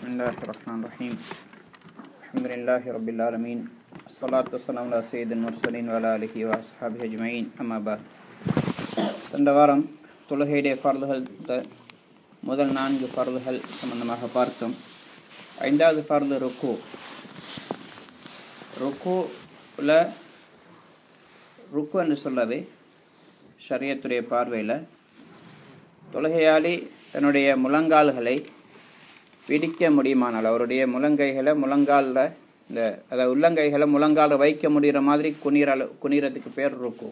بسم الله الرحمن الرحيم الحمد لله رب العالمين الصلاة والسلام على سيد المرسلين وعلى آله وأصحابه أجمعين أما بعد சென்ற வாரம் தொழுகையுடைய ஃபர்துகள் த- முதல் நான்கு ஃபர்துகள் சம்பந்தமாக பார்த்தோம் ஐந்தாவது ஃபர்து ருக்கு ருக்குல ருக்கு என்று சொல்றது ஷரியத்துடைய பார்வையில் தொழுகையாளி தன்னுடைய முழங்கால்களை பிடிக்க முடியுமானால் அவருடைய முழங்கைகளை முழங்காலில் இந்த அதாவது உள்ளங்கைகளை முழங்கால வைக்க முடிகிற மாதிரி குனிற அளவு குனிறதுக்கு பேர் ருக்கு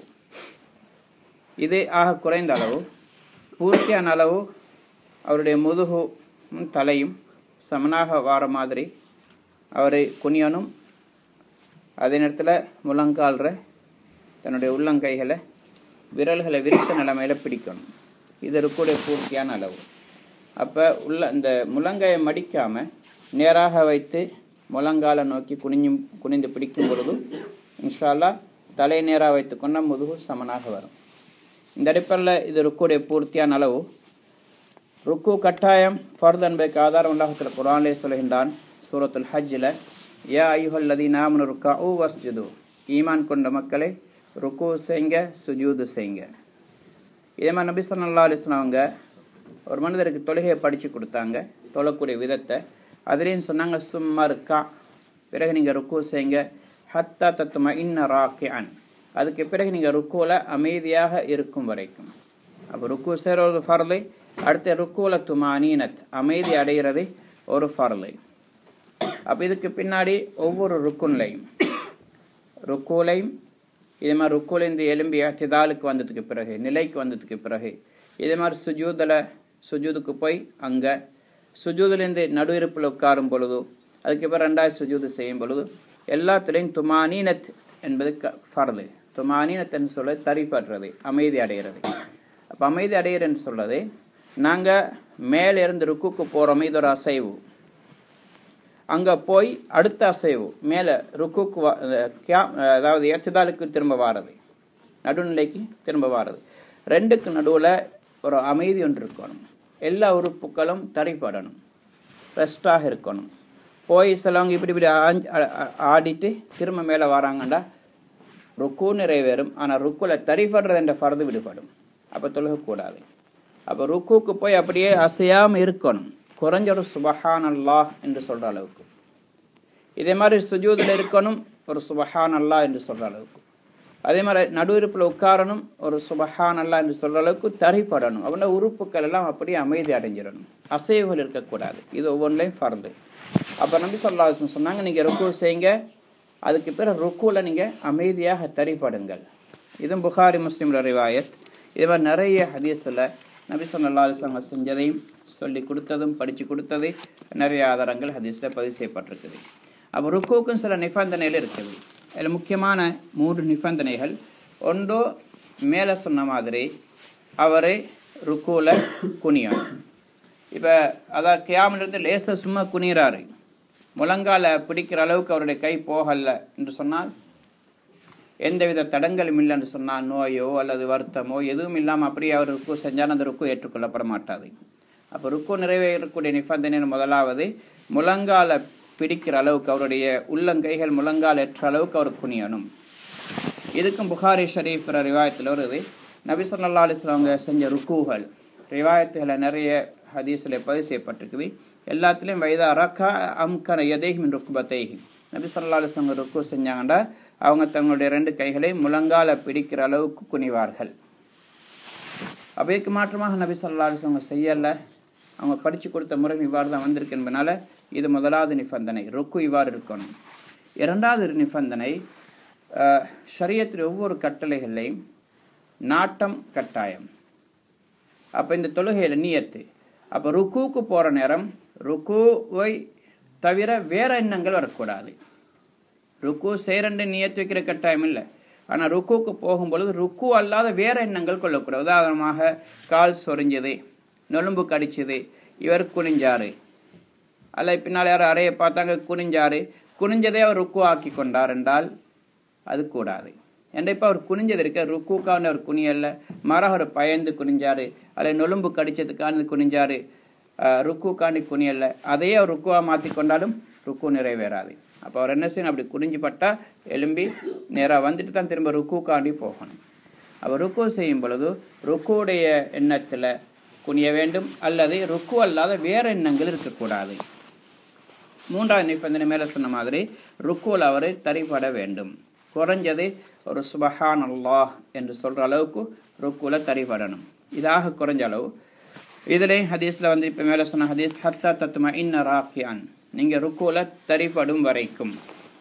இது ஆக குறைந்த அளவு பூர்த்தியான அளவு அவருடைய முதுகும் தலையும் சமனாக வார மாதிரி அவரை குனியணும் அதே நேரத்தில் முழங்கால்ற தன்னுடைய உள்ளங்கைகளை விரல்களை விரித்த நிலைமையில பிடிக்கணும் இது இருக்கக்கூடிய பூர்த்தியான அளவு அப்போ உள்ள இந்த முழங்கையை மடிக்காமல் நேராக வைத்து முழங்காலை நோக்கி குனிஞ்சும் குனிந்து பிடிக்கும் பொழுது இன்ஷால்லா தலை நேராக வைத்துக்கொண்ட முதுகு சமனாக வரும் இந்த அடிப்படையில் இது ருக்குடைய பூர்த்தியான அளவு ருக்கு கட்டாயம் ஃபர்த் என்பதற்கு ஆதாரம் உலகத்தில் குரானிலே சொல்கின்றான் சூரத்துல் ஹஜ்ஜில் யா ஐயுஹல்லதி நாமனு ருக்கா ஊ வஸ்ஜுது ஈமான் கொண்ட மக்களை ருக்கு செய்யுங்க சுஜூது செய்யுங்க இதே மாதிரி நபி ஸல்லல்லாஹு அலைஹி வஸல்லம் அவங்க ஒரு மனிதருக்கு தொழுகையை படித்து கொடுத்தாங்க தொழக்கூடிய விதத்தை அதுலேயும் சொன்னாங்க சும்மா இருக்கா பிறகு நீங்கள் ருக்கு செய்யுங்க ஹத்தா தத்துமா இன்ன ராக்கியான் அதுக்கு பிறகு நீங்கள் ருக்குவில் அமைதியாக இருக்கும் வரைக்கும் அப்போ ருக்கு செய்கிற ஒரு ஃபர்லை அடுத்த ருக்குவில் துமானீனத் அமைதி அடைகிறது ஒரு ஃபர்லை அப்போ இதுக்கு பின்னாடி ஒவ்வொரு ருக்குன்லையும் ருக்குலையும் இதே மாதிரி ருக்குலேருந்து எலும்பி திதாலுக்கு வந்ததுக்கு பிறகு நிலைக்கு வந்ததுக்கு பிறகு இதே மாதிரி சுஜூதில் சுஜூதுக்கு போய் அங்கே சுஜூதுலேருந்து நடு இருப்பில் உட்காரும் பொழுது அதுக்கு பிறகு ரெண்டாவது சுஜூது செய்யும் பொழுது எல்லாத்துலேயும் துமானீனத் என்பது க ஃபர்து துமானீனத்னு சொல்ல தரிப்படுறது அமைதி அடைகிறது அப்போ அமைதி அடைகிறேன்னு சொல்றது நாங்கள் மேலே இருந்து ருக்குக்கு போகிறோமே இது ஒரு அசைவு அங்கே போய் அடுத்த அசைவு மேலே ருக்குக்கு வா- அஹ் கியா- அதாவது ஏற்றுதாலுக்கு திரும்ப வாரது நடுநிலைக்கு திரும்ப வாரது ரெண்டுக்கு நடுவில் ஒரு அமைதி ஒன்று இருக்கணும் எல்லா உறுப்புகளும் தரிப்படணும் ரெஸ்டாக இருக்கணும் போய் சிலவங்க இப்படி இப்படி ஆஞ்சு- ஆ- ஆ- ஆடிட்டு திரும்ப மேலே வராங்கண்டா ருக்கு நிறைவேறும் ஆனால் ருக்குல தரிப்படுறது என்ற ஃபர்து விடுபடும் அப்போ தொழுகக்கூடாது அப்போ ருக்குக்கு போய் அப்படியே அசையாமல் இருக்கணும் குறைஞ்ச ஒரு சுபஹான் அல்லாஹ் என்று சொல்கிற அளவுக்கு இதே மாதிரி சுஜூதில் இருக்கணும் ஒரு சுபஹான் அல்லாஹ் என்று சொல்கிற அளவுக்கு அதே மாதிரி நடு இருப்பில் உட்காரணும் ஒரு சுபஹான் அல்லாஹ் என்று சொல்கிற அளவுக்கு தரிப்படணும் அப்படின்னா உறுப்புகள் எல்லாம் அப்படியே அமைதி அடைஞ்சிடணும் அசைவுகள் இருக்கக்கூடாது இது ஒவ்வொன்றையும் ஃபர்து அப்போ நபி சொல்லா சொன்னாங்க நீங்கள் ருக்கு செய்யுங்க அதுக்கு பிறகு ருக்குவில் நீங்கள் அமைதியாக தரிப்படுங்கள் இதுவும் புகாரி முஸ்லீம் ரிவாயத் இது மாதிரி நிறைய ஹதீஸில் நபி சொல்லா அலிஸ்லாங்க செஞ்சதையும் சொல்லி கொடுத்ததும் படித்து கொடுத்தது நிறைய ஆதாரங்கள் ஹதீஸில் பதிவு செய்யப்பட்டிருக்குது அப்போ ருக்குவுக்கும் சில நிபந்தனைகள் இருக்குது அதில் முக்கியமான மூன்று நிபந்தனைகள் ஒன்றோ மேலே சொன்ன மாதிரி அவரை ருக்குவில் குனியணும் இப்போ அதான் கியாமிலிருந்து லேச சும்மா குனிகிறாரு முழங்கால பிடிக்கிற அளவுக்கு அவருடைய கை போகல என்று சொன்னால் எந்தவித தடங்களும் இல்லை என்று சொன்னால் நோயோ அல்லது வருத்தமோ எதுவும் இல்லாமல் அப்படியே அவர் ருக்கு செஞ்சால் அந்த ருக்கு ஏற்றுக்கொள்ளப்பட மாட்டாது அப்போ ருக்கு நிறைவேறக்கூடிய நிபந்தனை முதலாவது முழங்கால பிடிக்கிற அளவுக்கு அவருடைய உள்ளங்கைகள் முழங்கால் ஏற்ற அளவுக்கு அவர் குனியணும் இதுக்கும் புகாரி ஷரீஃப் ரிவாயத்தில் வருது நபி ஸல்லல்லாஹு அலைஹி வஸல்லம் அவங்க செஞ்ச ருக்குகள் ரிவாயத்துகளை நிறைய ஹதீஸில் பதிவு செய்யப்பட்டிருக்குது எல்லாத்துலேயும் வைதா ரக்கா அம்கன எதேஹின் ருக்குபத்தைஹி நபி ஸல்லல்லாஹு அலைஹி வஸல்லம் ருக்கு செஞ்சாங்கன்னா அவங்க தங்களுடைய ரெண்டு கைகளை முழங்கால பிடிக்கிற அளவுக்கு குனிவார்கள் அப்போ இதுக்கு மாற்றமாக நபி ஸல்லல்லாஹு அலைஹி வஸல்லம் அவங்க செய்யலை அவங்க படித்து கொடுத்த முறை இவ்வாறு தான் வந்திருக்கு என்பதனால இது முதலாவது நிபந்தனை ருக்கு இவ்வாறு இருக்கணும் இரண்டாவது நிபந்தனை அஹ், ஷரியத்தில் ஒவ்வொரு கட்டளைகளையும் நாட்டம் கட்டாயம் அப்போ இந்த தொழுகையில் நியத்து அப்போ ருக்குவுக்கு போகிற நேரம் ருக்குவை தவிர வேற எண்ணங்கள் வரக்கூடாது ருக்கு செய்கிறண்டு நியத்து வைக்கிற கட்டாயம் இல்லை ஆனால் ருக்குவுக்கு போகும்பொழுது ருக்கு அல்லாத வேற எண்ணங்கள் கொள்ளக்கூடாது உதாரணமாக கால் சொரிஞ்சது நொலும்பு கடிச்சது இவர் குனிஞ்சாரு அல்ல பின்னால் யாரும் அறையை பார்த்தாங்க குனிஞ்சாரு குனிஞ்சதே அவர் ருக்கு ஆக்கி கொண்டார் என்றால் அது கூடாது ஏன்டா இப்போ அவர் குனிஞ்சது இருக்க ருக்குக்கான அவர் குனியல்ல மாறாக அவர் பயந்து குனிஞ்சாரு அல்லது நொலும்பு கடிச்சதுக்கான குனிஞ்சாரு ருக்கு காண்டி குனியல்ல அதையே அவர் ருக்குவாக மாற்றி கொண்டாலும் ருக்கு நிறைவேறாது அப்போ அவர் என்ன செய்யணும் அப்படி குனிஞ்சுப்பட்டா எலும்பி நேராக வந்துட்டு தான் திரும்ப ருக்கு காண்டி போகணும் அவர் ருக்கு செய்யும் பொழுது ருக்குவுடைய எண்ணத்தில் குனிய வேண்டும் அல்லது ருக்கு அல்லாத வேற எண்ணங்கள் இருக்கக்கூடாது மூன்றாவது நிபந்தனை மேலே சொன்ன மாதிரி ருக்குவில் அவர் தரிபட வேண்டும் குறைஞ்சது ஒரு சுபஹான் அல்லாஹ் என்று சொல்கிற அளவுக்கு ருக்குவில் தரிபடணும் இதாக குறைஞ்ச அளவு இதிலே ஹதீஸில் வந்து இப்போ மேலே சொன்ன ஹதீஸ் ஹத்தா தத்துமா இன்ன ராக்கியான் நீங்கள் ருக்குவில் தரிபடும் வரைக்கும்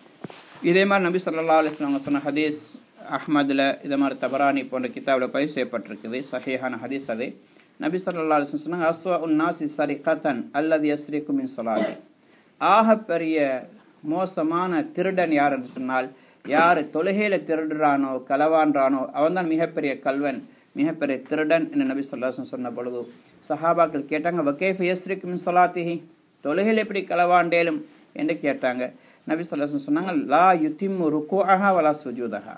இதே மாதிரி நபி சொல்லா அலிஸ்லாம் சொன்ன ஹதீஸ் அஹ்மதில் இதே மாதிரி தபரானி போன்ற கிதாபில் பதிவு செய்யப்பட்டிருக்குது சஹீஹான ஹதீஸ் அது நபி சொல்லா அலிஸ்லாம் சொன்னாங்க அஸ்வா உன் நாசி சரி கத்தன் அல்லது எஸ்ரிக்கும் மின் சொல்லாது ஆக பெரிய மோசமான திருடன் யார் என்று சொன்னால் யார் தொழுகையில் திருடுறானோ களவான்றானோ அவன்தான் மிகப்பெரிய கல்வன் மிகப்பெரிய திருடன் என்று நபி சொல்லாசன் சொன்ன பொழுது சஹாபாக்கள் கேட்டாங்க வக்கேஃப் எஸ்ரிக் மின் சொலாத்திஹி தொழுகையில் எப்படி களவாண்டேலும் என்று கேட்டாங்க நபி சொல்லாசன் சொன்னாங்க லா யுத்திம் ருக்குஅஹா வலா சுஜூதஹா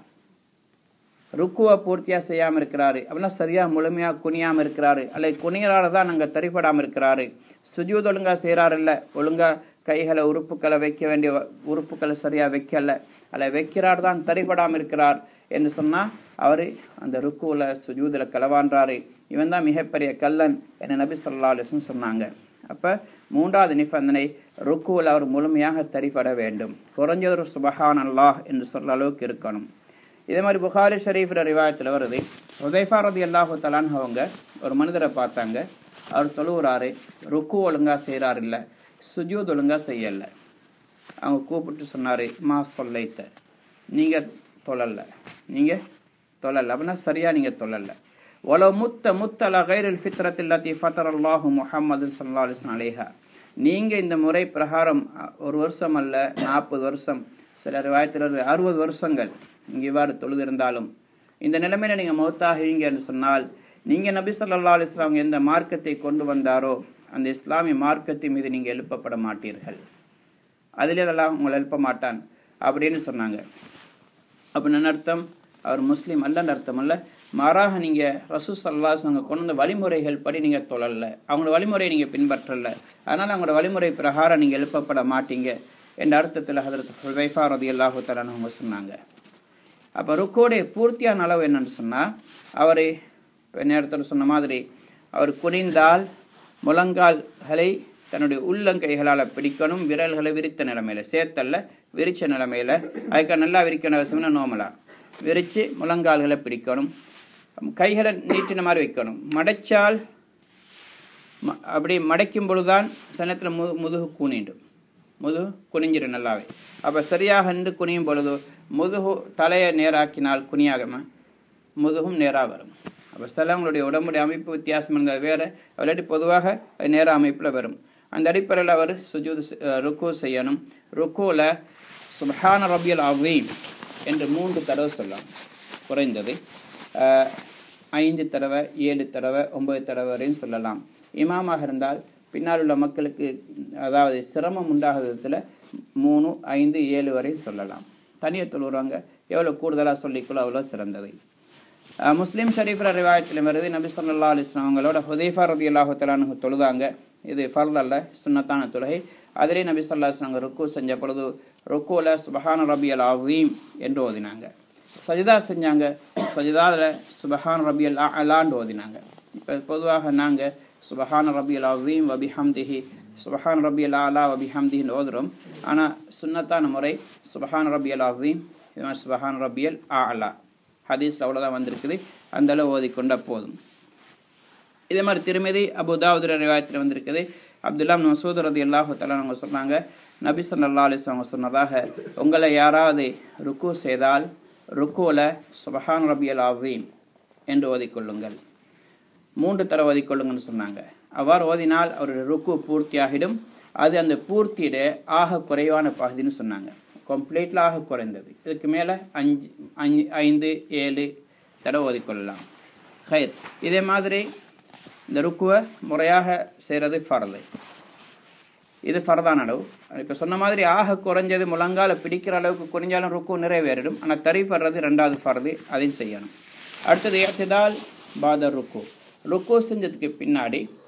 ருக்குவை பூர்த்தியாக செய்யாமல் இருக்கிறாரு அப்படின்னா சரியாக முழுமையாக குனியாமல் இருக்கிறாரு அல்லது குனியரால தான் நாங்கள் தரிப்படாமல் இருக்கிறாரு சுஜூத் ஒழுங்காக செய்கிறாரு இல்லை ஒழுங்காக கைகளை உறுப்புக்களை வைக்க வேண்டிய உறுப்புக்களை சரியாக வைக்கல அல்ல வைக்கிறார் தான் தரிப்படாமல் இருக்கிறார் என்று சொன்னால் அவர் அந்த ருக்குவில் சுஜூதில் களவான்றாரு இவன் தான் மிகப்பெரிய கல்லன் என நபி சொல்லா அலிஸ்ன்னு சொன்னாங்க அப்போ மூன்றாவது நிபந்தனை ருக்குவில் அவர் முழுமையாக தரிப்பட வேண்டும் குறைஞ்சது ஒரு சுபஹான் அல்லாஹ் என்று சொல்ற அளவுக்கு இருக்கணும் இதே மாதிரி புகாரி ஷரீஃபில் ரிவாயத்தில் வருது உதைஃபா ரதி அல்லாஹு தலான் அவங்க ஒரு மனிதரை பார்த்தாங்க அவர் தொழுவுறாரு ருக்கு ஒழுங்காக செய்கிறாரு இல்லை சுஜூத் ஒழுங்காக செய்யலை அவங்க கூப்பிட்டு சொன்னார் மா சொல்லைத்த நீங்கள் தொழலை நீங்கள் தொழலை அப்படின்னா சரியாக நீங்கள் தொழலை ஒலோ முத்த முத்தல கைரில் ஃபித்ரத் இல்லத்தி ஃபத்தர் அல்லாஹு முஹம்மது சல்லா அலிஸ்லாம் அலேஹா நீங்கள் இந்த முறை பிரகாரம் ஒரு வருஷம் அல்ல நாற்பது வருஷம் சில ரிவாயத்தில் அறுபது வருஷங்கள் இங்கே இவ்வாறு தொழுதிருந்தாலும் இந்த நிலைமையில் நீங்கள் மௌத்தாகுவீங்க என்று சொன்னால் நீங்கள் நபி சொல்லா அலிஸ்லாம் எந்த மார்க்கத்தை கொண்டு வந்தாரோ அந்த இஸ்லாமிய மார்க்கத்தின் மீது நீங்கள் எழுப்பப்பட மாட்டீர்கள் அதிலே அதெல்லாம் உங்களை எழுப்ப மாட்டான் அப்படின்னு சொன்னாங்க அப்படின்னு அர்த்தம் அவர் முஸ்லீம் அல்லன்னு அர்த்தம் அல்ல மாறாக நீங்கள் ரசூ சல்லாஸ் அங்கே கொண்டு வந்த வழிமுறைகள் படி நீங்கள் தொழல அவங்களோட வழிமுறையை நீங்கள் பின்பற்றல அதனால் அவங்களோட வழிமுறை பிரகாரம் நீங்கள் எழுப்பப்பட மாட்டீங்க என்ற அர்த்தத்தில் ஹதரத் ஹுவைஃபா ரதி அல்லாஹு தலான்னு அவங்க சொன்னாங்க அப்போ ருக்கோடைய பூர்த்தியான அளவு என்னன்னு சொன்னால் அவர் நேரத்தில் சொன்ன மாதிரி அவர் குனிந்தால் முழங்கால்களை தன்னுடைய உள்ளங்கைகளால் பிடிக்கணும் விரல்களை விரித்த நிலைமையில் சேர்த்தல்ல விரிச்ச நிலைமையில் அதுக்கு நல்லா விரிக்கணும் அவசியம்னா நோமலா விரித்து முழங்கால்களை பிடிக்கணும் கைகளை நீட்டின மாதிரி வைக்கணும் மடைச்சால் அப்படி மடைக்கும் பொழுதுதான் சனத்தில் மு முதுகு கூணிண்டும் முதுகு குனிஞ்சிடும் நல்லாவே அப்போ சரியாக நின்று குனியும் பொழுது முதுகு தலையை நேராக்கினால் குனியாகாம முதுகும் நேராக வரும் அப்போ சிலவங்களுடைய உடம்புடைய அமைப்பு வித்தியாசம் இருந்தால் வேறு விளையாட்டு பொதுவாக நேர அமைப்பில் வரும் அந்த அடிப்படையில் அவர் சுஜூது ருக்கு செய்யணும் ருக்குவில் சுபஹான ரபியல் அவீம் என்று மூன்று தடவை சொல்லலாம் குறைந்தது ஐந்து தடவை ஏழு தடவை ஒன்பது தடவை வரையும் சொல்லலாம் இமாமாக இருந்தால் பின்னால் உள்ள மக்களுக்கு அதாவது சிரமம் உண்டாகிற விதத்தில் மூணு ஐந்து ஏழு வரையும் சொல்லலாம் தனியாக தொழுவாங்க எவ்வளோ கூடுதலாக சொல்லிக்கொள்ள அவ்வளோ சிறந்தது முஸ்லீம் ஷரீஃபில் ரிவாயத்தில் வருது நபி சொல்லா அலிஸ்லாம் அவங்களோட ஹுதைஃபா ரதி அல்லாஹுத்தலானு தொழுதாங்க இது ஃபர்த் அல்ல சுன்னத்தான தொழுகை அதிலே நபி சொல்லா இஸ்லாங்க ருக்கு செஞ்ச பொழுது ருக்குவில் சுபஹான் ரபி அல் அவீம் என்று ஓதினாங்க சஜிதா செஞ்சாங்க சஜிதாவில் சுபஹான் ரபி அல் அலான்னு ஓதினாங்க இப்போ பொதுவாக நாங்கள் சுபஹான் ரபி அல் அவீம் வபி ஹம்திஹி சுபஹான் ரபி அல் அலா வபி ஹம்தின்னு ஓதுறோம் ஆனால் சுன்னத்தான முறை சுபஹான் ரபி அல் அவீம் இது சுபஹான் ரபி அல் அலா ஹதீஸில் அவ்வளோதான் வந்திருக்குது அந்த அளவு ஓதிக்கொண்ட போதும் இதே மாதிரி திருமதி அபு தாவுதுர ரிவாயத்தில் வந்திருக்குது அப்துல்லா மசூத் ரதி அல்லாஹு தலா அவங்க சொன்னாங்க நபி சொல்லா அலிஸ் அவங்க சொன்னதாக உங்களை யாராவது ருக்கு செய்தால் ருக்குவில் சுபஹான் ரபி அல் அவீம் என்று ஓதிக்கொள்ளுங்கள் மூன்று தர ஓதிக்கொள்ளுங்கன்னு சொன்னாங்க அவ்வாறு ஓதினால் அவருடைய ருக்கு பூர்த்தியாகிடும் அது அந்த பூர்த்தியிட ஆக குறைவான பகுதின்னு சொன்னாங்க கம்ப்ளீட்டில் ஆக குறைந்தது இதுக்கு மேலே அஞ்சு அஞ்சு ஐந்து ஏழு தடவை ஓதிக்கொள்ளலாம் ஹைர் இதே மாதிரி இந்த ருக்குவை முறையாக செய்கிறது ஃபர்து இது ஃபர்தான அளவு இப்போ சொன்ன மாதிரி ஆக குறைஞ்சது முழங்கால பிடிக்கிற அளவுக்கு குறைஞ்சாலும் ருக்கு நிறைவேறிடும் ஆனால் தறி ஃபர்றது ரெண்டாவது ஃபர்து அதையும் செய்யணும் அடுத்தது ஏற்றுதால் பாதர் ருக்கு ருக்கு செஞ்சதுக்கு பின்னாடி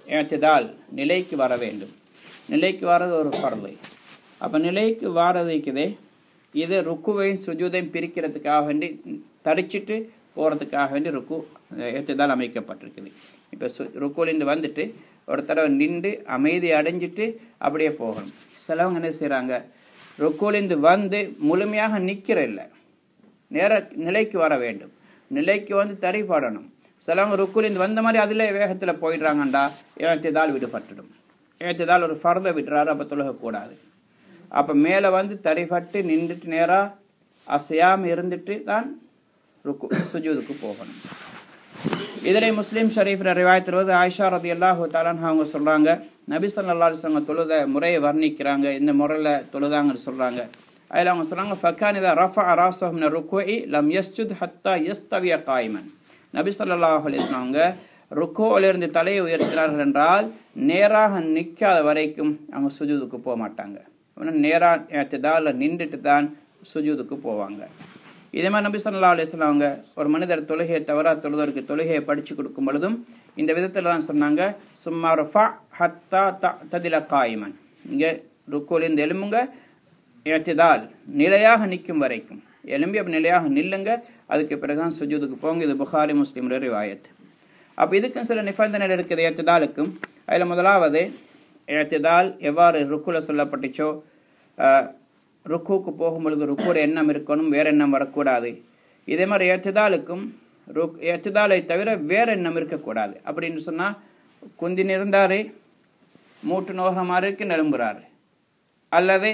ஏற்றதால் நிலைக்கு வர வேண்டும் நிலைக்கு வர்றது ஒரு ஃபர்து அப்போ நிலைக்கு வாரதுக்குதே இது ருக்குவையும் சுஜூதையும் பிரிக்கிறதுக்காக வேண்டி தடிச்சிட்டு போகிறதுக்காக வேண்டி ருக்கு ஏற்றதால் அமைக்கப்பட்டிருக்குது இப்போ சு ருக்குலேருந்து வந்துட்டு ஒரு தடவை நின்று அமைதி அடைஞ்சிட்டு அப்படியே போகணும் சிலவங்க என்ன செய்கிறாங்க ருக்குலேருந்து வந்து முழுமையாக நிற்கிற இல்லை நேர நிலைக்கு வர வேண்டும் நிலைக்கு வந்து தடைப்படணும் சிலவங்க ருக்குலேருந்து வந்த மாதிரி அதில் வேகத்தில் போயிடுறாங்கண்டா ஏற்றதால் விடுபட்டுடும் ஏற்றதால் ஒரு ஃபர்தை விடுறாரு அப்போ தொழுகக்கூடாது அப்போ மேலே வந்து தரைப்பட்டு நின்றுட்டு நேராக அசையாமல் இருந்துட்டு தான் ருக்கு சுஜூதுக்கு போகணும் இதிலே முஸ்லீம் ஷரீஃபில் ரிவாயத்திருவது ஆயிஷா ரதி அல்லாஹு தாலான் அவங்க சொல்கிறாங்க நபி சொல்லா அலிஸ்வங்க தொழுத முறையை வர்ணிக்கிறாங்க இந்த முறையில் தொழுதாங்கன்னு சொல்கிறாங்க அதில் அவங்க சொல்கிறாங்க ஃபக்கான் இதா ரஃபா அராசஹம்ன ருக்குஇ லம் யஸ்ஜுத் ஹத்தா யஸ்தவிய காய்மன் நபி சொல்லாஹ் அலிஸ்லாம் அவங்க ருக்கோவிலிருந்து தலையை உயர்த்தினார்கள் என்றால் நேராக நிற்காத வரைக்கும் அவங்க சுஜூதுக்கு போக மாட்டாங்க நேராக திதாவில் நின்றுட்டு தான் சுஜூதுக்கு போவாங்க இதே மாதிரி நபி சொல்லா அலிஸ்லாம் அவங்க ஒரு மனிதர் தொழுகையை தவறா தொழுதற்கு தொழுகையை படித்து கொடுக்கும் பொழுதும் இந்த விதத்தில் தான் சொன்னாங்க சும்மா ரஃபா ஹத்தா த ததில காய்மன் இங்கே ருக்கோலிருந்து எலும்புங்க ஏற்றிதால் நிலையாக நிற்கும் வரைக்கும் எலும்பி அப்படி நிலையாக நில்லுங்க அதுக்கு பிறகுதான் சுஜூதுக்கு போங்க இது புகாரி முஸ்லீம் ரிவாயத் அப்போ இதுக்கும் சில நிபந்தனைகள் இருக்குது ஏற்றுதாலுக்கும் அதில் முதலாவது ஏற்றுதால் எவ்வாறு ருக்குல சொல்லப்பட்டுச்சோ ருக்குக்கு போகும்பொழுது ருக்கூட எண்ணம் இருக்கணும் வேற எண்ணம் வரக்கூடாது இதே மாதிரி ஏற்றுதாலுக்கும் ருக் ஏற்றுதாலை தவிர வேற எண்ணம் இருக்கக்கூடாது அப்படின்னு சொன்னால் குந்தி நிறந்தாரு மூட்டு நோகமாக இருக்கு நெரும்புறாரு அல்லது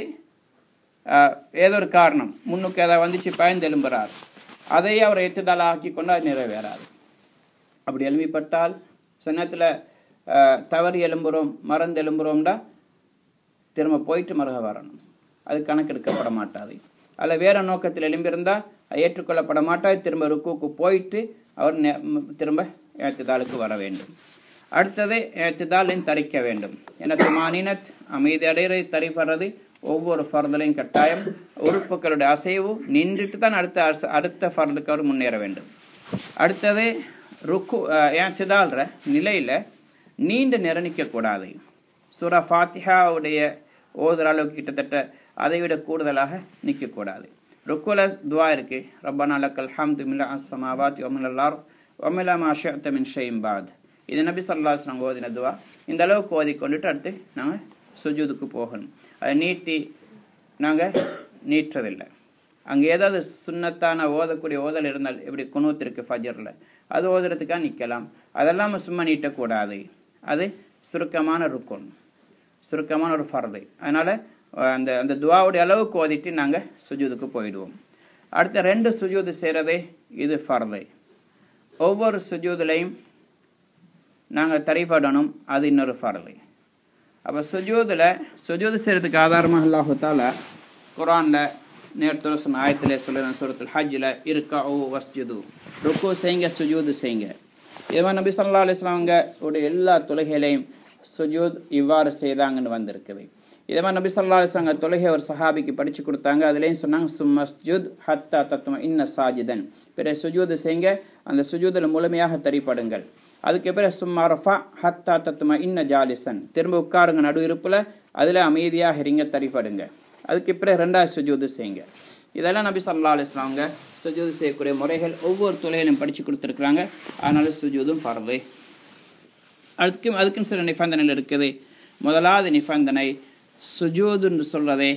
ஏதோ ஒரு காரணம் முன்னுக்கு ஏதாவது வந்துச்சு பயந்து எழும்புறாரு அதை அவர் ஏற்றுதால் ஆக்கி கொண்டு அது நிறைவேறாது அப்படி எழுப்பிப்பட்டால் சின்னத்தில் தவறி எழும்புறோம் மறந்து எழும்புறோம்டா திரும்ப போயிட்டு மருக வரணும் அது கணக்கெடுக்கப்பட மாட்டாது அதில் வேற நோக்கத்தில் எழும்பியிருந்தால் ஏற்றுக்கொள்ளப்பட மாட்டாது திரும்ப ருக்குக்கு போயிட்டு அவர் திரும்ப ஏற்றுதாளுக்கு வர வேண்டும் அடுத்தது ஏற்றுதாலின் தரிக்க வேண்டும் எனக்கு மானினத் அமைதி அடையிறை தரிப்படுறது ஒவ்வொரு ஃபர்தலையும் கட்டாயம் உறுப்புகளுடைய அசைவு நின்றுட்டு தான் அடுத்த அடுத்த ஃபர்துக்கு அவர் முன்னேற வேண்டும் அடுத்தது ருக்கு ஏற்றுதாள்ற நிலையில் நீண்ட நிரணிக்கக்கூடாது சூரா ஃபாத்திஹாவுடைய ஓதுற அளவுக்கு கிட்டத்தட்ட அதை விட கூடுதலாக நிற்கக்கூடாது ருக்குல துவா இருக்கு ரப்பானா லக்கல் ஹம்து மில்லா அஸ்ஸமாவாத் ஒமில்லார் ஒமிலா மாஷத்த மின் ஷெய்ம்பாத் இது நபி சல்லாஸ்லாம் ஓதின துவா இந்த அளவுக்கு ஓதி கொண்டுட்டு அடுத்து நாங்கள் சுஜூதுக்கு போகணும் அதை நீட்டி நாங்கள் நீட்டுறதில்லை அங்கே ஏதாவது சுண்ணத்தான ஓதக்கூடிய ஓதல் இருந்தால் எப்படி குணூத்து இருக்குது ஃபஜரில் அது ஓதுறதுக்காக நிற்கலாம் அதெல்லாம் சும்மா நீட்டக்கூடாது அது சுருக்கமான ருக்குன் சுருக்கமான ஒரு ஃபர்து அதனால் அந்த அந்த துவாவுடைய அளவுக்கு ஓதிட்டு நாங்கள் சுஜூதுக்கு போயிடுவோம் அடுத்த ரெண்டு சுஜூது செய்கிறதே இது ஃபர்து ஒவ்வொரு சுஜூதுலையும் நாங்கள் தரிபடணும் அது இன்னொரு ஃபர்து அப்போ சுஜூதில் சுஜூது செய்கிறதுக்கு ஆதாரமாக அல்லாஹால குரானில் நேரத்தில் சொன்ன ஆயத்திலே சொல்லுறேன் சூரத்தில் ஹஜ்ஜில் இருக்கா ஓ வஸ்ஜுது ருக்கு செய்யுங்க சுஜூது செய்யுங்க இது மாதிரி நபி சொல்லா அலிஸ்லாங்க உடைய எல்லா தொழுகையிலையும் சுஜூத் இவ்வாறு செய்தாங்கன்னு வந்திருக்குது இதே மாதிரி நபி சொல்லா அலிஸ்லாங்க தொழுகை ஒரு சஹாபிக்கு படித்து கொடுத்தாங்க அதுலேயும் சொன்னாங்க சும்மஸ்ஜுத் ஹத்தா தத்துவ இன்ன சாஜிதன் பிற சுஜூது செய்யுங்க அந்த சுஜூதில் முழுமையாக தரிப்படுங்கள் அதுக்கு பிறகு சும்மா ரஃபா ஹத்தா தத்துவ இன்ன ஜாலிசன் திரும்ப உட்காருங்க நடு இருப்பில் அதில் அமைதியாக இருங்க தரிப்படுங்க அதுக்கு பிறகு ரெண்டாவது சுஜூது செய்யுங்க இதெல்லாம் நபி சல்லா அலிஸ்லாங்க சுஜூது செய்யக்கூடிய முறைகள் ஒவ்வொரு துறையிலும் படித்து கொடுத்துருக்குறாங்க அதனால சுஜூதும் ஃபர்து அதுக்கும் அதுக்கும் சில நிபந்தனைகள் இருக்குது முதலாவது நிபந்தனை சுஜூதுன்னு சொல்கிறதே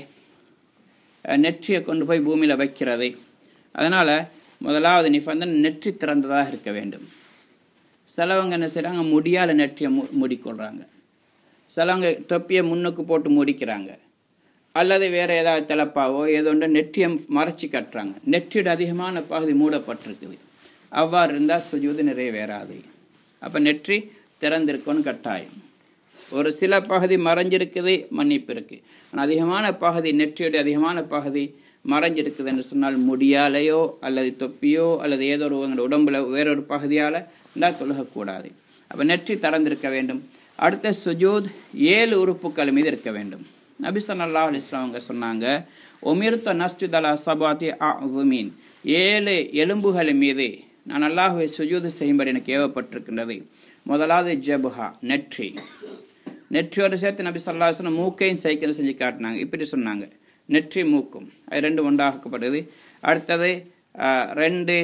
நெற்றியை கொண்டு போய் பூமியில் வைக்கிறது அதனால் முதலாவது நிபந்தனை நெற்றி திறந்ததாக இருக்க வேண்டும் சிலவங்க என்ன செய்கிறாங்க முடியால் நெற்றியை மு மூடிக்கொள்கிறாங்க சிலவங்க தொப்பியை முன்னுக்கு போட்டு முடிக்கிறாங்க அல்லது வேறு ஏதாவது திலப்பாவோ ஏதோ ஒன்று நெற்றியை மறைச்சி கட்டுறாங்க நெற்றியோட அதிகமான பகுதி மூடப்பட்டிருக்குது அவ்வாறு இருந்தால் சுஜூது நிறைவேறாது அப்போ நெற்றி திறந்திருக்குன்னு கட்டாயம் ஒரு சில பகுதி மறைஞ்சிருக்குது மன்னிப்பு இருக்குது ஆனால் அதிகமான பகுதி நெற்றியோட அதிகமான பகுதி மறைஞ்சிருக்குது என்று சொன்னால் முடியாலையோ அல்லது தொப்பியோ அல்லது ஏதோ ஒரு உடம்புல வேறொரு பகுதியால் இருந்தால் தொழுகக்கூடாது அப்போ நெற்றி திறந்திருக்க வேண்டும் அடுத்த சுஜூத் ஏழு உறுப்புகள் மீது இருக்க வேண்டும் நபி சல்லா அலிஸ்லாம் அவங்க சொன்னாங்க ஒமிர்த்த நஸ்துதலா சபாத்தி அமீன் ஏழு எலும்புகள் மீது நான் அல்லாஹுவை சுஜூது செய்யும்படி எனக்கு ஏவப்பட்டிருக்கின்றது முதலாவது ஜபுஹா நெற்றி நெற்றியோடு சேர்த்து நபி சொல்லாசனம் மூக்கையும் சைக்கிள் செஞ்சு காட்டினாங்க இப்படி சொன்னாங்க நெற்றி மூக்கும் அது ரெண்டு ஒன்றாக்கப்படுது அடுத்தது ஆஹ், ரெண்டு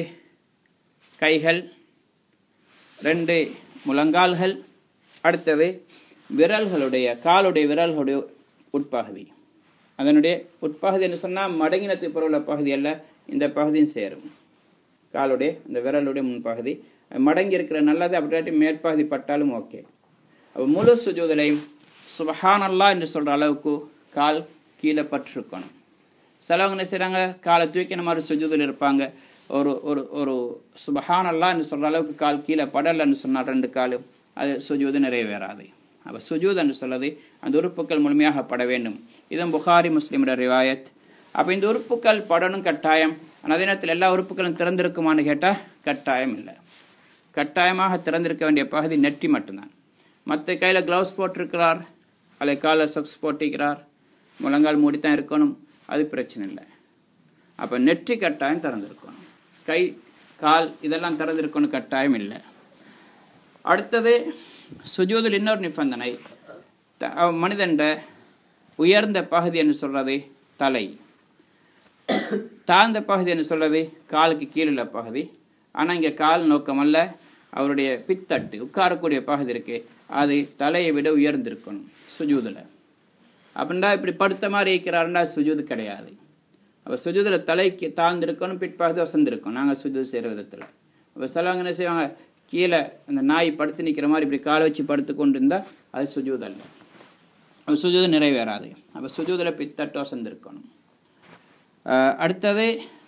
கைகள் ரெண்டு முழங்கால்கள் அடுத்தது விரல்களுடைய காலுடைய விரல்களுடைய உட்பகுதி அதனுடைய உட்பகுதி என்று சொன்னால் மடங்கினத்துக்கு பிறகுள்ள பகுதி அல்ல இந்த பகுதியும் சேரும் காலுடைய இந்த விரலுடைய முன்பகுதி மடங்கி இருக்கிற நல்லது அப்படியாட்டி மேற்பகுதி பட்டாலும் ஓகே அப்போ முழு சுஜூதலையும் சுபஹானல்லா என்று சொல்கிற அளவுக்கு கால் கீழே பட்டிருக்கணும் சிலவங்க என்ன செய்கிறாங்க காலை தூக்கின மாதிரி சுஜூதில் இருப்பாங்க ஒரு ஒரு ஒரு சுபஹானல்லா என்று சொல்கிற அளவுக்கு கால் கீழே படலைன்னு சொன்னால் ரெண்டு காலும் அது சுஜூது நிறைவேறாது அப்போ சுஜூத் என்று சொல்வது அந்த உறுப்புகள் முழுமையாக பட வேண்டும் இதுவும் புகாரி முஸ்லீமோட ரிவாயத் அப்போ இந்த உறுப்புகள் படணும் கட்டாயம் ஆனால் அதே நேரத்தில் எல்லா உறுப்புகளும் திறந்திருக்குமான்னு கேட்டால் கட்டாயம் இல்லை கட்டாயமாக திறந்திருக்க வேண்டிய பகுதி நெற்றி மட்டும்தான் மற்ற கையில் க்ளவுஸ் போட்டிருக்கிறார் அல்லது காலில் சொக்ஸ் போட்டிருக்கிறார் முழங்கால் மூடி தான் இருக்கணும் அது பிரச்சனை இல்லை அப்போ நெற்றி கட்டாயம் திறந்திருக்கணும் கை கால் இதெல்லாம் திறந்திருக்கணும் கட்டாயம் இல்லை அடுத்தது சுஜூதில் இன்னொரு நிபந்தனை த- அவ- மனிதன்ற உயர்ந்த பகுதி என்று சொல்றது தலை தாழ்ந்த பகுதி என்று சொல்றது காலுக்கு கீழே உள்ள பகுதி ஆனால் இங்கே கால் நோக்கமல்ல அவருடைய பித்தட்டு உட்காரக்கூடிய பகுதி இருக்கு அது தலையை விட உயர்ந்திருக்கணும் சுஜூதில் அப்படின்னா இப்படி படுத்த மாதிரி இருக்கிறாருன்னா சுஜூது கிடையாது அப்போ சுஜூதில் தலைக்கு தாழ்ந்திருக்கணும் பிற்பகுதி வசந்திருக்கும் நாங்கள் சுஜூது செய்கிற விதத்தில் அப்போ சிலவங்க என்ன செய்வாங்க கீழே அந்த நாய் படுத்து நிற்கிற மாதிரி இப்படி காலை வச்சு படுத்து கொண்டு இருந்தால் அது சுஜூது அல்ல அப்போ சுஜூது நிறைவேறாது அப்போ சுஜூதில் பித்தட்டு வசந்திருக்கணும் அஹ் அடுத்தது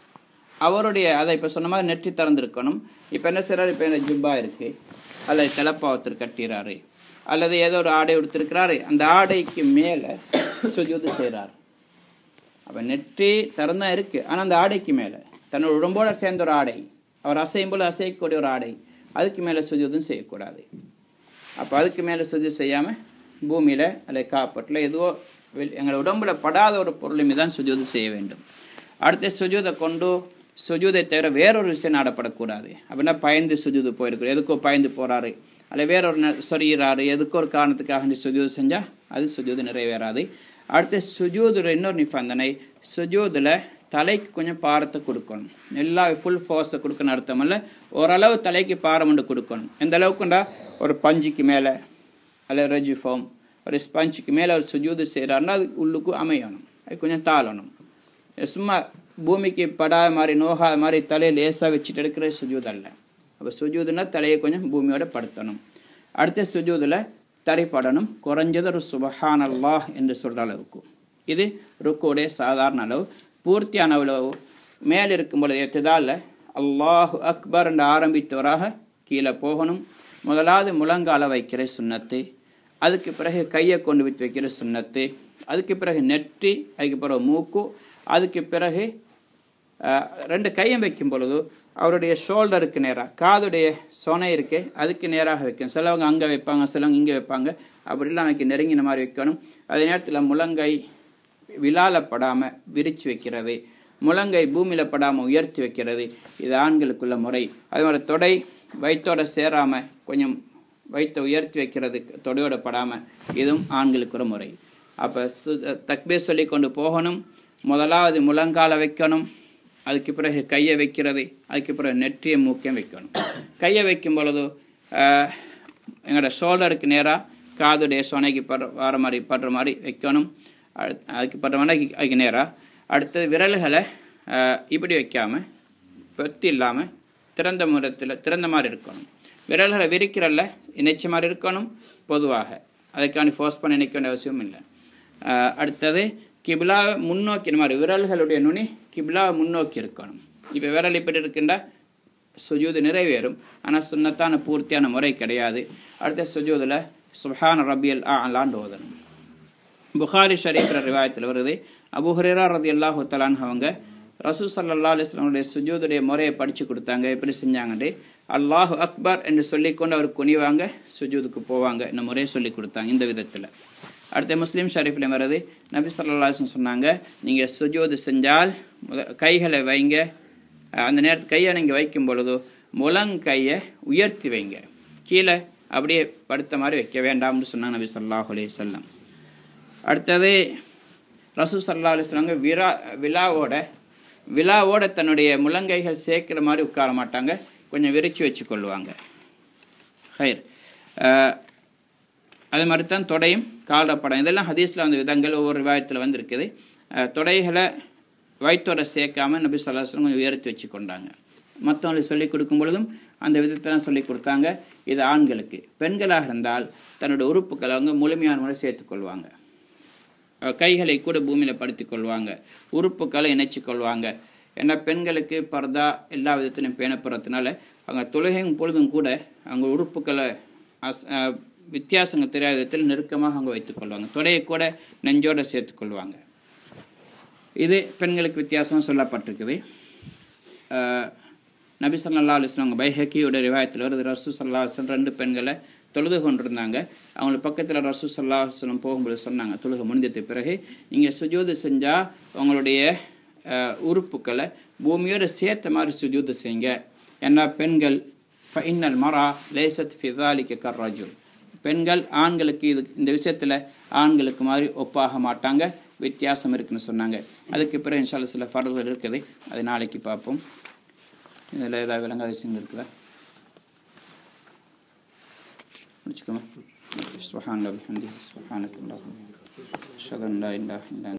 அவருடைய அதை இப்போ சொன்ன மாதிரி நெற்றி திறந்திருக்கணும் இப்போ என்ன செய்றாரு இப்போ என்ன ஜுப்பா இருக்கு அல்லது தலைப்பாவத்தில் கட்டிறாரு அல்லது ஏதோ ஒரு ஆடை உடுத்திருக்கிறாரு அந்த ஆடைக்கு மேலே சுஜூது செய்கிறார் அப்போ நெற்றி திறந்தா இருக்கு ஆனால் அந்த ஆடைக்கு மேலே தன்னோட உடம்போட சேர்ந்த ஒரு ஆடை அவர் அசையும் போல அசையக்கூடிய ஒரு ஆடை அதுக்கு மேலே சுஜூதும் செய்யக்கூடாது அப்போ அதுக்கு மேலே சுஜூ செய்யாமல் பூமியில் அல்லது காப்பட்டில் எதுவோ வெளி- எங்கள் உடம்புல படாத ஒரு பொருள் மீது தான் சுஜூது செய்ய வேண்டும் அடுத்து சுஜூதை கொண்டு சுஜூதை தவிர வேறொரு விஷயம் நாடப்படக்கூடாது அப்படின்னா பயந்து சுஜூது போயிருக்கிறார் எதுக்கோ பயந்து போறாரு அல்ல வேறொரு ந- சொரியிறாரு எதுக்கோ ஒரு காரணத்துக்காக நீ சுஜூது செஞ்சால் அது சுஜூது நிறைவேறாது அடுத்து சுஜூதுல இன்னொரு நிபந்தனை சுஜூதில் தலைக்கு கொஞ்சம் பாரத்தை கொடுக்கணும் எல்லா ஃபுல் ஃபோர்ஸை கொடுக்கணும் அர்த்தமல்ல ஓரளவு தலைக்கு பாரம் ஒன்று கொடுக்கணும் எந்த அளவுக்குண்டா ஒரு பஞ்சுக்கு மேலே அல்லது ரெஜி ஃபார்ம் ஒரு ஸ்பஞ்சுக்கு மேலே ஒரு சுஜூது செய்கிறாருன்னா அது உள்ளுக்கு அமையணும் அது கொஞ்சம் தாளணும் சும்மா பூமிக்கு படாத மாதிரி நோகாத மாதிரி தலையை லேசாக வச்சுட்டு எடுக்கிற சுஜூத் அல்ல அப்போ சுஜூதுனா தலையை கொஞ்சம் பூமியோட படுத்தணும் அடுத்த சுஜூதில் தரைப்படணும் குறைஞ்சது ஒரு சுபஹான் அல்லாஹ் என்று சொல்கிற அளவுக்கு இது ருக்குடைய சாதாரண அளவு பூர்த்தியான அளவு மேல் இருக்கும் பொழுது எத்ததால அல்லாஹு அக்பர் என்று ஆரம்பித்தவராக கீழே போகணும் முதலாவது முழங்கால வைக்கிற சுண்ணத்து அதுக்கு பிறகு கையை கொண்டு வச்சு வைக்கிற சுண்ணத்து அதுக்கு பிறகு நெற்றி அதுக்கு பிறகு மூக்கு அதுக்கு பிறகு அஹ், ரெண்டு கையும் வைக்கும் பொழுது அவருடைய ஷோல்டருக்கு நேராக காதுடைய சொனை இருக்கு அதுக்கு நேராக வைக்கணும் சிலவங்க அங்கே வைப்பாங்க சிலவங்க இங்கே வைப்பாங்க அப்படிலாம் வைக்க நெருங்கின மாதிரி வைக்கணும் அதே நேரத்தில் முழங்கை விழால படாமல் விரிச்சு வைக்கிறது முழங்கை பூமியில் படாமல் உயர்த்தி வைக்கிறது இது ஆண்களுக்குள்ள முறை அதே மாதிரி தொடை வயிற்றோட சேராமல் கொஞ்சம் வயிற்றை உயர்த்தி வைக்கிறது தொடையோட படாமல் இதுவும் ஆண்களுக்கு ஒரு முறை அப்போ சு தக்பீர் சொல்லி கொண்டு போகணும் முதலாவது முழங்கால வைக்கணும் அதுக்கு பிறகு கையை வைக்கிறது அதுக்கு பிறகு நெற்றிய மூக்கையும் வைக்கணும் கையை வைக்கும் பொழுது ஆஹ், எங்களோட ஷோல்டருக்கு நேராக காதுடைய சொனைக்கு படுற வர மாதிரி படுற மாதிரி வைக்கணும் அடுத்- அதுக்கு படுற மாதிரி அதுக்கு நேராக அடுத்தது விரல்களை ஆஹ், இப்படி வைக்காமல் பெத்து இல்லாமல் திறந்த முறத்தில் திறந்த மாதிரி இருக்கணும் விரல்களை விரிக்கிறல்ல இணைச்ச மாதிரி இருக்கணும் பொதுவாக அதுக்காண்டி ஃபோர்ஸ் பண்ணி நிற்க வேண்டிய அவசியம் இல்லை ஆஹ் அடுத்தது கிபிலாவை முன்னோக்கின மாதிரி விரல்களுடைய நுனி கிபிலாவை முன்னோக்கி இருக்கணும் இப்போ விரல் இப்படி இருக்கின்ற சுஜூது நிறைவேறும் ஆனால் சுன்னத்தான பூர்த்தியான முறை கிடையாது அடுத்த சுஜூதில் சுஹான் ரபியல் ஆலாண்டு ஓதணும் புகாரி ஷரீஃப்ர ரிவாயத்தில் வருது அபு ஹுரேரா ரதி அல்லாஹு தலான் அவங்க ரசூ சல்லா அலிஸ்லாமுடைய சுஜூதுடைய முறையை படித்து கொடுத்தாங்க எப்படி செஞ்சாங்கட்டு அல்லாஹு அக்பர் என்று சொல்லிக்கொண்டு அவர் குனிவாங்க சுஜூதுக்கு போவாங்க இந்த முறையை சொல்லி கொடுத்தாங்க இந்த விதத்தில் அடுத்த முஸ்லீம் ஷரீஃப்ல வருது நபி ஸல்லல்லாஹு அலைஹி வஸல்லம் சொன்னாங்க நீங்கள் சுஜூது செஞ்சால் முத கைகளை வைங்க அந்த நேரத்து கையை நீங்கள் வைக்கும் பொழுது முழங்கையை உயர்த்தி வைங்க கீழே அப்படியே படுத்த மாதிரி வைக்க வேண்டாம்னு சொன்னாங்க நபி ஸல்லல்லாஹு அலைஹி வஸல்லம் அடுத்தது ரசூ சல்லா அலிஸ்லாங்க விழா விழாவோட விழாவோட தன்னுடைய முழங்கைகள் சேர்க்கிற மாதிரி உட்கார மாட்டாங்க கொஞ்சம் விரிச்சு வச்சு கொள்வாங்க ஹைர் அஹ், அது மாதிரி தான் தொடையும் காலப்படம் இதெல்லாம் ஹதீஸில் வந்து விதங்கள் ஒவ்வொரு விவாதத்தில் வந்திருக்குது அஹ், தொடைகளை வயிற்றோட சேர்க்காம நபி சொல்லாஸ்லம் கொஞ்சம் உயர்த்தி வச்சு கொண்டாங்க மற்றவங்களுக்கு சொல்லிக் கொடுக்கும் பொழுதும் அந்த விதத்தை தான் சொல்லிக் கொடுத்தாங்க இது ஆண்களுக்கு பெண்களாக இருந்தால் தன்னோட உறுப்புகளை அவங்க முழுமையான முறை சேர்த்துக்கொள்வாங்க அஹ் கைகளை கூட பூமியில் படுத்திக் கொள்வாங்க உறுப்புகளை இணைச்சு கொள்வாங்க ஏன்னா பெண்களுக்கு பர்தா எல்லா விதத்திலும் பேணப்படுறதுனால அவங்க தொழுகையும் பொழுதும் கூட அவங்க உறுப்புகளை அஸ் அஹ் வித்தியாசங்கள் தெரியாத விதத்தில் நெருக்கமாக அவங்க வைத்துக் கொள்வாங்க தொடையை கூட நெஞ்சோட சேர்த்துக்கொள்வாங்க இது பெண்களுக்கு வித்தியாசமாக சொல்லப்பட்டிருக்குது அஹ் நபி ஸல்லல்லாஹு அலைஹி வஸல்லம் பைஹக்கியோட ரிவாயத்தில் வருது ரசூ ஸல்லல்லாஹு அலைஹி வஸல்லம் ரெண்டு பெண்களை தொழுது கொண்டிருந்தாங்க அவங்களுக்கு பக்கத்தில் ரசூ ஸல்லல்லாஹு அலைஹி வஸல்லம் போகும்போது சொன்னாங்க தொழுகை முடிஞ்சதுக்கு பிறகு நீங்கள் சுஜூது செஞ்சால் உங்களுடைய அஹ், உறுப்புக்களை பூமியோட சேர்த்த மாதிரி சுஜூது செய்யுங்க ஏன்னா பெண்கள் ஃபைனல் மரா லேசத் ஃபிதாலிக்க கர்ராஜுல் பெண்கள் ஆண்களுக்கு இது இந்த விஷயத்தில் ஆண்களுக்கு மாதிரி ஒப்பாக மாட்டாங்க வித்தியாசம் இருக்குன்னு சொன்னாங்க அதுக்கு பிறகு இன்ஷால்ல சில ஃபரல்கள் இருக்குது அது நாளைக்கு பார்ப்போம் இதில் ஏதாவது விளங்காத விஷயங்கள் இருக்குதா முடிச்சுக்கோங்க சுபஹான் அல்லாஹ் பிஹம்திஹி சுபஹானக அல்லாஹும்ம அஷ்ஹது அன் லா இலாஹா இல்லா அன்த